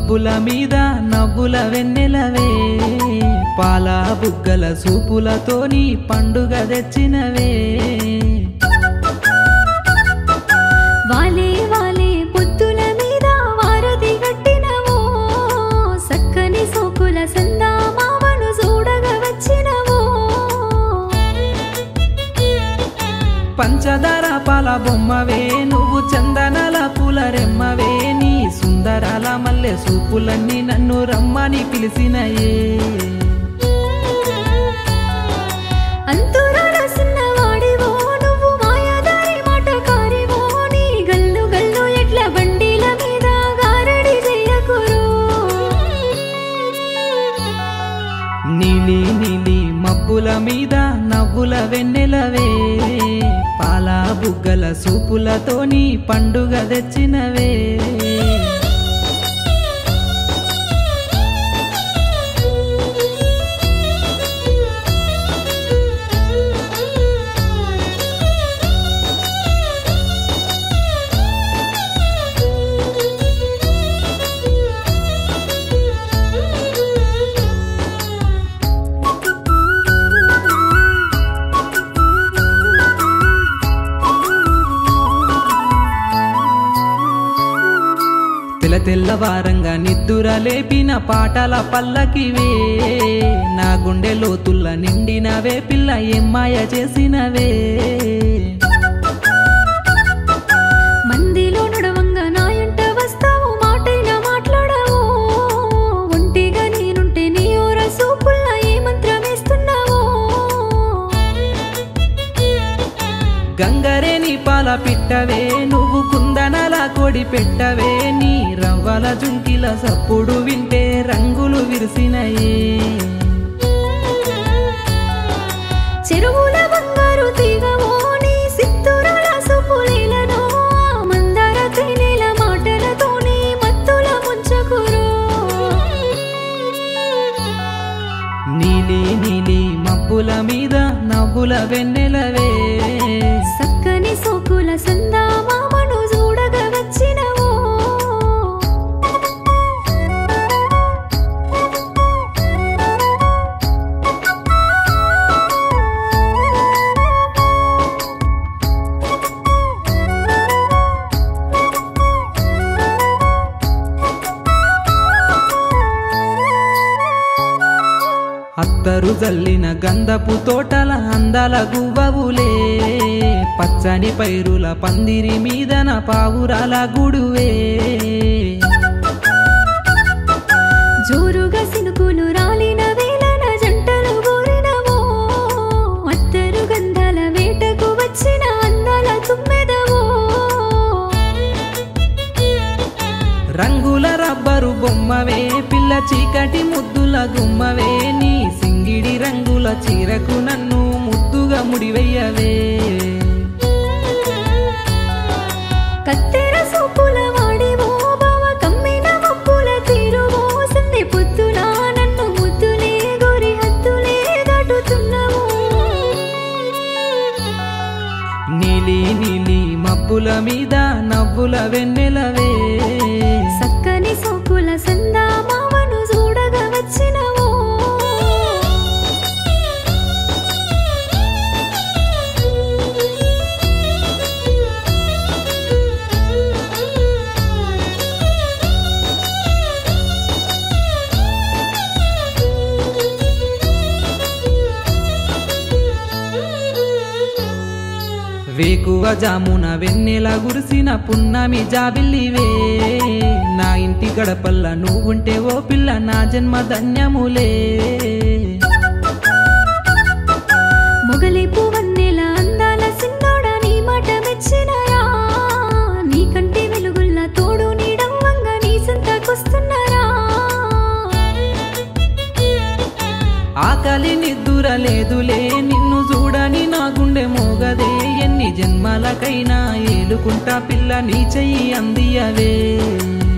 మబ్బుల మీద నవ్వుల వెన్నెలవే పాల బుగ్గల సూపులతోని పండుగ తెచ్చినవే వాలే వాలే పొద్దుల మీద వారధి గట్టినవో సక్కని సోకుల సందా మావను చూడగా వచ్చినవో పంచదార పాల బొమ్మవే నువ్వు చందనాల పూల రెమ్మవే నీ సుందరాల మల్లె సూపులన్నీ నన్ను రమ్మని పిలిచినయే అంతురాల సిన్నవాడివో నువ్వు మాయాదారి మాటకారివో నీ గల్లు గల్లు ఎట్ల బండిల మీద గారడి చెయ్యకురు నీలి నీలి మబ్బుల మీద నవ్వుల వెన్నెలవే పాల బుగ్గల సూపులతోని పండుగ తెచ్చినవే తెల్ల తెల్లవారంగా నిద్దుర లేపిన పాటల పల్లకివే నా గుండె లోతుల్ల నిండినవే పిల్ల ఎమ్మాయ చేసినవే మందిలో నడవంగా నా ఎంట వస్తావు మాటైనా మాట్లాడవు ఒంటిగా నేనుంటే నీ ఓర సూపుల్లా ఏ మంత్రం వేస్తున్నావో గంగరేని పాల పిట్టవే నువ్వు కుందనల కొడి పెట్టవే నీ రవ్వల జుంకిల సప్పుడు వింటే రంగులు విరిసినయే చెరువుల బంగారు తీగవో నీ సిత్తురాల సూపులేలను ఆ మందార తేనెల మాటలతోనే మత్తుల ముంచకురు నీలి నీలి మబ్బుల మీద నవ్వుల వెన్నెలవే సక్కని సోకుల సందా మామను చూడగా వచ్చినవో అత్తరు జల్లిన గంధపు తోటల అందాల గువ్వవులే పచ్చని పైరుల పందిరి మీదన పావురాల గుడువే జోరుగా సినుకులు రాలిన వేళన జంటలు గోరినవో అత్తరు గంధాల వేటకు వచ్చిన అందాల తుమ్మెదవో రంగుల రబ్బరు బొమ్మవే పిల్ల చీకటి ముద్దుల గుమ్మవే నీ సింగిడి రంగుల చీరకు నన్ను ముద్దుగా ముడివెయ్యవే కత్తెర సూపుల వాడివో బావ కమ్మిన మప్పుల తీరువో సంధి పొద్దున నన్ను ముద్దులే గోరి హద్దులే దాటుతున్నావు నీలి నీలి మబ్బుల మీద నవ్వుల వెన్నెలవే సక్కని సోకుల సందా మావను చూడగా వచ్చినవో వేకువ జామున వెన్నెల గురిసిన పున్నమి జాబిల్లివే నా ఇంటి గడపల్ల నువ్వుంటే ఓ పిల్ల నా జన్మ ధన్యములే మొగలి పువ్వన్నెల అందాల సిన్నోడా నీ మాట మెచ్చినరా నీ కంటి వెలుగుల్ల తోడు నీడమ్మంగా నీ సంతకొస్తున్నారా ఆకలి నిద్దుర లేదులే నిన్ను చూడని నా గుండె మోగదే ఎన్ని జన్మలకైనా ఏలుకుంటా పిల్ల నీ చెయ్యి అందియవే